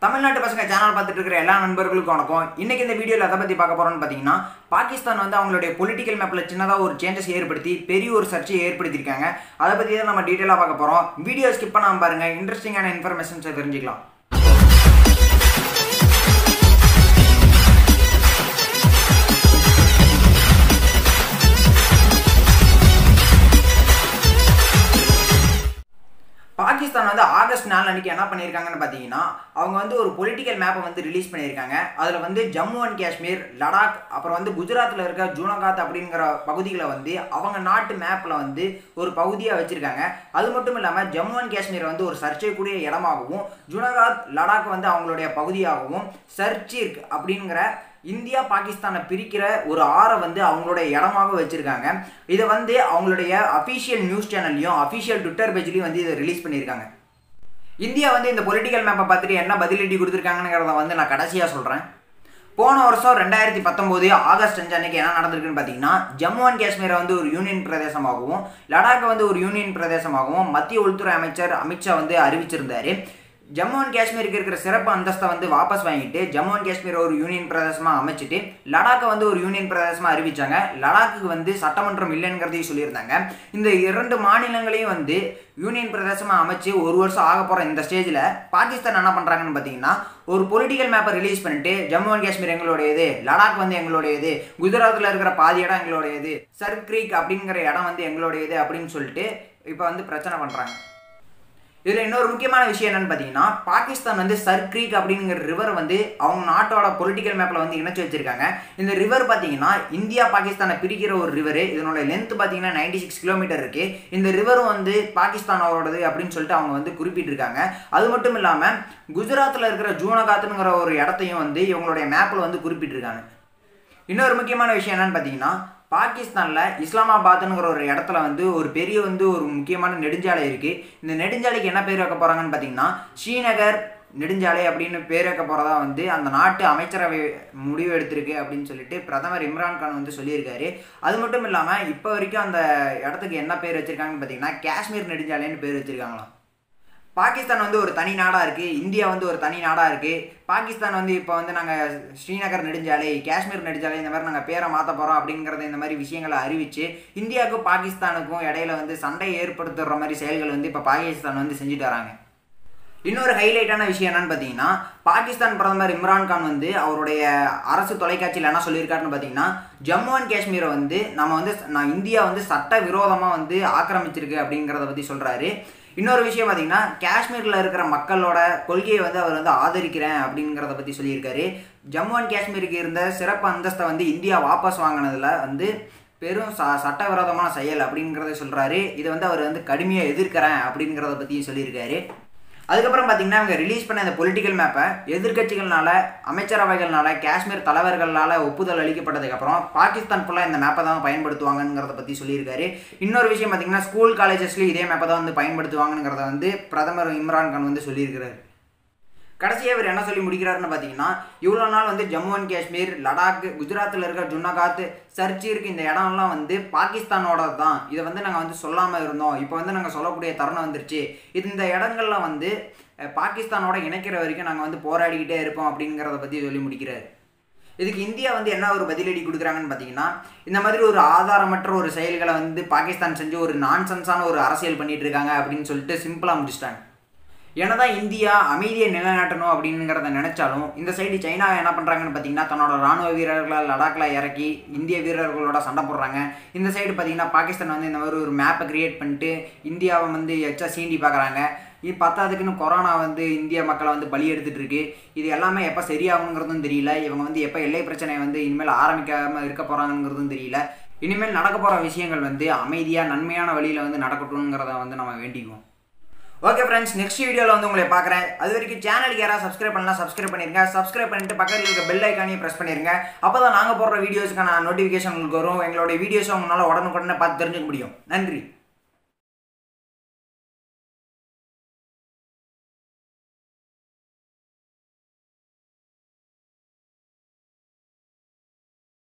தமிழ்நாட்டு பசங்க சேனல் பார்த்துட்டு இருக்கிற எல்லா நண்பர்களுக்கும் வணக்கம் இன்னைக்கு இந்த வீடியோவில் எதை பற்றி பார்க்க போறோம்னு பார்த்தீங்கன்னா பாகிஸ்தான் வந்து அவங்களுடைய பொலிட்டிக்கல் மேப்பில் சின்னதாக ஒரு சேஞ்சஸ் ஏற்படுத்தி பெரிய ஒரு சர்ச்சையை ஏற்படுத்தியிருக்காங்க அதை பற்றி தான் நம்ம டீட்டெயிலாக பார்க்க போகிறோம் வீடியோ ஸ்கிப் பண்ணாம பாருங்க இன்ட்ரெஸ்டிங்கான இன்ஃபர்மேஷன்ஸை தெரிஞ்சுக்கலாம் பாகிஸ்தான் வந்து ஆகஸ்ட் நாலு அன்னைக்கு என்ன பண்ணியிருக்காங்கன்னு பார்த்தீங்கன்னா அவங்க வந்து ஒரு பொலிட்டிக்கல் மேப்பை வந்து ரிலீஸ் பண்ணியிருக்காங்க அதில் வந்து ஜம்மு அண்ட் காஷ்மீர் லடாக் அப்புறம் வந்து குஜராத்தில் இருக்க ஜூனகாத் அப்படிங்கிற பகுதிகளை வந்து அவங்க நாட்டு மேப்பில் வந்து ஒரு பகுதியாக வச்சுருக்காங்க அது மட்டும் இல்லாமல் ஜம்மு அண்ட் காஷ்மீரை வந்து ஒரு சர்ச்சைக்குரிய இடமாகவும் ஜூனகாத் லடாக் வந்து அவங்களுடைய பகுதியாகவும் சர்ச்சிர்க் அப்படிங்கிற இந்தியா பாகிஸ்தானை பிரிக்கிற ஒரு ஆறை வந்து அவங்களுடைய இடமாக வச்சுருக்காங்க இதை வந்து அவங்களுடைய அஃபீஷியல் நியூஸ் சேனல்லையும் அஃபீஷியல் ட்விட்டர் பேஜ்லையும் வந்து இதை ரிலீஸ் பண்ணியிருக்காங்க இந்தியா வந்து இந்த பொலிட்டிக்கல் மேப்பை பார்த்துட்டு என்ன பதிலடி கொடுத்துருக்காங்கிறத வந்து நான் கடைசியாக சொல்கிறேன் போன வருஷம் ரெண்டாயிரத்தி பத்தொம்போது ஆகஸ்ட் அஞ்சு அன்னைக்கு என்ன நடந்திருக்குன்னு பார்த்தீங்கன்னா ஜம்மு அண்ட் காஷ்மீரை வந்து ஒரு யூனியன் பிரதேசமாகவும் லடாக்கை வந்து ஒரு யூனியன் பிரதேசமாகவும் மத்திய உள்துறை அமைச்சர் அமித்ஷா வந்து அறிவிச்சிருந்தாரு ஜம்மு அண்ட் காஷ்மீருக்கு இருக்கிற சிறப்பு அந்தஸ்தை வந்து வாபஸ் வாங்கிட்டு ஜம்மு அண்ட் காஷ்மீர் ஒரு யூனியன் பிரதேசமாக அமைச்சிட்டு லடாக்கை வந்து ஒரு யூனியன் பிரதேசமாக அறிவிச்சாங்க லடாக்கு வந்து சட்டமன்றம் இல்லைங்கிறதையும் சொல்லியிருந்தாங்க இந்த இரண்டு மாநிலங்களையும் வந்து யூனியன் பிரதேசமாக அமைச்சு ஒரு வருஷம் ஆக போகிற இந்த ஸ்டேஜில் பாகிஸ்தான் என்ன பண்ணுறாங்கன்னு பார்த்தீங்கன்னா ஒரு பொலிட்டிக்கல் மேப்பை ரிலீஸ் பண்ணிட்டு ஜம்மு அண்ட் காஷ்மீர் எங்களுடையது லடாக் வந்து எங்களுடையது குஜராத்தில் இருக்கிற பாதி இடம் எங்களுடையது சர்க் கிரீக் அப்படிங்கிற இடம் வந்து எங்களுடையது அப்படின்னு சொல்லிட்டு இப்போ வந்து பிரச்சனை பண்ணுறாங்க இதில் இன்னொரு முக்கியமான விஷயம் என்னன்னு பார்த்தீங்கன்னா பாகிஸ்தான் வந்து சர்க்ரீக் அப்படிங்கிற ரிவர் வந்து அவங்க நாட்டோட பொலிட்டிக்கல் மேப்பில் வந்து இணைச்சு வச்சிருக்காங்க இந்த ரிவர் பார்த்தீங்கன்னா இந்தியா பாகிஸ்தானை பிரிக்கிற ஒரு ரிவர் இதனோட லென்த் பார்த்தீங்கன்னா நைன்டி சிக்ஸ் கிலோமீட்டர் இருக்கு இந்த ரிவரும் வந்து பாகிஸ்தானோடது அப்படின்னு சொல்லிட்டு அவங்க வந்து குறிப்பிட்டிருக்காங்க அது மட்டும் இல்லாமல் குஜராத்தில் இருக்கிற ஜூனகாத்துங்கிற ஒரு இடத்தையும் வந்து இவங்களுடைய மேப்பில் வந்து குறிப்பிட்டிருக்காங்க இன்னொரு முக்கியமான விஷயம் என்னன்னு பார்த்தீங்கன்னா பாகிஸ்தானில் இஸ்லாமாபாத்ங்கிற ஒரு இடத்துல வந்து ஒரு பெரிய வந்து ஒரு முக்கியமான நெடுஞ்சாலை இருக்குது இந்த நெடுஞ்சாலைக்கு என்ன பேர் வைக்க போகிறாங்கன்னு பார்த்தீங்கன்னா ஸ்ரீநகர் நெடுஞ்சாலை அப்படின்னு பேர் வைக்க போகிறதா வந்து அந்த நாட்டு அமைச்சரவை முடிவு எடுத்திருக்கு அப்படின்னு சொல்லிட்டு பிரதமர் இம்ரான்கான் வந்து சொல்லியிருக்காரு அது மட்டும் இல்லாமல் இப்போ வரைக்கும் அந்த இடத்துக்கு என்ன பேர் வச்சுருக்காங்கன்னு பார்த்தீங்கன்னா காஷ்மீர் நெடுஞ்சாலைன்னு பேர் வச்சுருக்காங்களாம் பாகிஸ்தான் வந்து ஒரு தனி நாடாக இருக்குது இந்தியா வந்து ஒரு தனி நாடாக இருக்குது பாகிஸ்தான் வந்து இப்போ வந்து நாங்கள் ஸ்ரீநகர் நெடுஞ்சாலை காஷ்மீர் நெடுஞ்சாலை இந்த மாதிரி நாங்கள் பேரை மாற்ற போகிறோம் அப்படிங்கிறத இந்த மாதிரி விஷயங்களை அறிவித்து இந்தியாவுக்கும் பாகிஸ்தானுக்கும் இடையில வந்து சண்டை ஏற்படுத்துகிற மாதிரி செயல்கள் வந்து இப்போ பாகிஸ்தான் வந்து செஞ்சுட்டு வராங்க இன்னொரு ஹைலைட்டான விஷயம் என்னன்னு பார்த்தீங்கன்னா பாகிஸ்தான் பிரதமர் இம்ரான்கான் வந்து அவருடைய அரசு தொலைக்காட்சியில் என்ன சொல்லியிருக்காருன்னு பார்த்தீங்கன்னா ஜம்மு அண்ட் காஷ்மீரை வந்து நம்ம வந்து நான் இந்தியா வந்து சட்ட விரோதமாக வந்து ஆக்கிரமிச்சிருக்கு அப்படிங்கிறத பற்றி சொல்கிறாரு இன்னொரு விஷயம் பார்த்தீங்கன்னா காஷ்மீரில் இருக்கிற மக்களோட கொள்கையை வந்து அவர் வந்து ஆதரிக்கிறேன் அப்படிங்கிறத பற்றி சொல்லியிருக்காரு ஜம்மு அண்ட் காஷ்மீருக்கு இருந்த சிறப்பு அந்தஸ்தை வந்து இந்தியா வாபஸ் வாங்கினதில் வந்து பெரும் ச சட்டவிரோதமான செயல் அப்படிங்கிறத சொல்கிறாரு இதை வந்து அவர் வந்து கடுமையாக எதிர்க்கிறேன் அப்படிங்கிறத பற்றியும் சொல்லியிருக்காரு அதுக்கப்புறம் பார்த்தீங்கன்னா இவங்க ரிலீஸ் பண்ண இந்த பொலிட்டிக்கல் மேப்பை எதிர்கட்சிகள்னால அமைச்சரவைகள்னால காஷ்மீர் தலைவர்களால் ஒப்புதல் அளிக்கப்பட்டதுக்கப்புறம் பாகிஸ்தான் ஃபுல்லாக இந்த மேப்பை தான் பயன்படுத்துவாங்கங்கிறத பற்றி சொல்லியிருக்காரு இன்னொரு விஷயம் பார்த்தீங்கன்னா ஸ்கூல் காலேஜஸ்லேயும் இதே மேப்பை தான் வந்து பயன்படுத்துவாங்கங்கிறத வந்து பிரதமர் இம்ரான்கான் வந்து சொல்லியிருக்கிறாரு கடைசியாக இவர் என்ன சொல்லி முடிக்கிறாருன்னு பார்த்தீங்கன்னா இவ்வளோ நாள் வந்து ஜம்மு அண்ட் காஷ்மீர் லடாக் குஜராத்தில் இருக்க ஜுன்னகாத் சர்ச்சிருக்கு இந்த இடம்லாம் வந்து பாகிஸ்தானோட தான் இதை வந்து நாங்கள் வந்து சொல்லாமல் இருந்தோம் இப்போ வந்து நாங்கள் சொல்லக்கூடிய தருணம் வந்துருச்சு இந்த இடங்கள்ல வந்து பாகிஸ்தானோட இணைக்கிற வரைக்கும் நாங்கள் வந்து போராடிக்கிட்டே இருப்போம் அப்படிங்கிறத பற்றி சொல்லி முடிக்கிறாரு இதுக்கு இந்தியா வந்து என்ன ஒரு பதிலடி கொடுக்குறாங்கன்னு பார்த்தீங்கன்னா இந்த மாதிரி ஒரு ஆதாரமற்ற ஒரு செயல்களை வந்து பாகிஸ்தான் செஞ்சு ஒரு நான்சென்ஸான ஒரு அரசியல் பண்ணிட்டு இருக்காங்க அப்படின்னு சொல்லிட்டு சிம்பிளாக முடிச்சிட்டாங்க என்னதான் இந்தியா அமைதியை நிலைநாட்டணும் அப்படிங்கிறத நினைச்சாலும் இந்த சைடு சைனா என்ன பண்ணுறாங்கன்னு பார்த்தீங்கன்னா தன்னோட ராணுவ வீரர்களை லடாக்கில் இறக்கி இந்திய வீரர்களோட சண்டை போடுறாங்க இந்த சைடு பார்த்தீங்கன்னா பாகிஸ்தான் வந்து இந்த மாதிரி ஒரு மேப்பை கிரியேட் பண்ணிட்டு இந்தியாவை வந்து எச்சா சீண்டி பார்க்குறாங்க இது பத்தாதுக்குன்னு கொரோனா வந்து இந்திய மக்களை வந்து பலி எடுத்துட்டு இருக்கு இது எல்லாமே எப்போ சரியாகுங்கிறதும் தெரியல இவங்க வந்து எப்போ எல்லை பிரச்சனை வந்து இனிமேல் ஆரம்பிக்காமல் இருக்க போகிறாங்கிறதும் தெரியல இனிமேல் நடக்க போகிற விஷயங்கள் வந்து அமைதியாக நன்மையான வழியில் வந்து நடக்கட்டும்ங்கிறத வந்து நம்ம வேண்டிக்குவோம் ஓகே ஃப்ரெண்ட்ஸ் நெக்ஸ்ட் வீடியோவில் வந்து உங்களை பார்க்குறேன் அது வரைக்கும் சேனலுக்கு யாராவது சப்ஸ்கிரைப் பண்ணலாம் சப்ஸ்கிரைப் பண்ணிருங்க சப்ஸ்கிரைப் பண்ணிட்டு பக்கத்தில் இருக்க பெல் ஐக்கானையும் ப்ரெஸ் பண்ணிருங்க அப்போ தான் நாங்கள் போடுற வீடியோஸ்க்கான நோட்டிஃபிகேஷன் உங்களுக்கு வரும் எங்களுடைய வீடியோஸை உங்களால் உடனுக்குடனே பார்த்து தெரிஞ்சுக்க முடியும் நன்றி